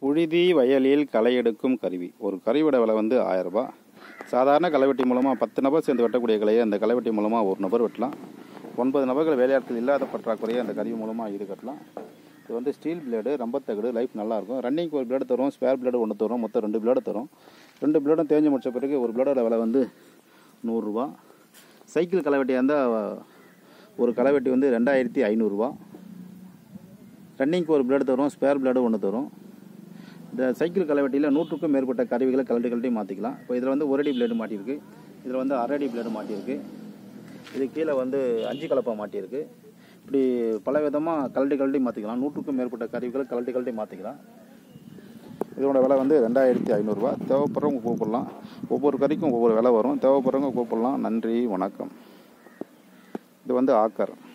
புழுதி வயலில் களை எடுக்கும் கருவி ஒரு கருவியோட விலை வந்து ஆயரரூபா சாதாரண களைவெட்டி மூலமாக பத்து நபர் சேர்ந்து வெட்டக்கூடிய கலையை அந்த களைவெட்டி மூலமாக ஒரு நபர் வெட்டலாம் ஒன்பது நபர்கள் வேலையாட்கள் இல்லாத பற்றாக்குறையை அந்த கருவி மூலமாக ஈடுகட்டலாம் இது வந்து ஸ்டீல் பிளேடு ரம்பத்தகடு லைஃப் நல்லாயிருக்கும் ரன்னிங்க்கு ஒரு பிளேடு தரும் ஸ்பேர் பிளேடு ஒன்று தரும் மொத்தம் ரெண்டு பிளேடு தரும் ரெண்டு பிளேடும் தேஞ்சு முடிச்ச பிறகு ஒரு பிளேடோட விலை வந்து நூறுரூவா சைக்கிள் களைவெட்டியாக இருந்தால் ஒரு களைவெட்டி வந்து ரெண்டாயிரத்தி ஐநூறுரூவா ரன்னிங்க்கு ஒரு பிளேடு தரும் ஸ்பேர் பிளேடு ஒன்று தரும் இந்த சைக்கிள் களைவெட்டியில் நூற்றுக்கும் மேற்பட்ட கருவிகளை கலட்டி கலட்டி மாற்றிக்கலாம் இப்போ இதில் வந்து ஒரு அடி பிளேடு மாட்டியிருக்கு இதில் வந்து அரை அடி பிளேடு மாட்டியிருக்கு இது கீழே வந்து அஞ்சு கலப்பை மாட்டியிருக்கு இப்படி பல விதமாக கலட்டி கலட்டி மாற்றிக்கலாம் நூற்றுக்கும் மேற்பட்ட கருவிகளை கலட்டி கலட்டி மாற்றிக்கலாம் இதோட விலை வந்து ரெண்டாயிரத்தி ஐநூறுரூவா தேவைப்படுறவங்க கூப்பிடலாம் ஒவ்வொரு கறிக்கும் ஒவ்வொரு விலை வரும் தேவைப்படுறவங்க கூப்பிடலாம் நன்றி வணக்கம் இது வந்து ஆக்கர்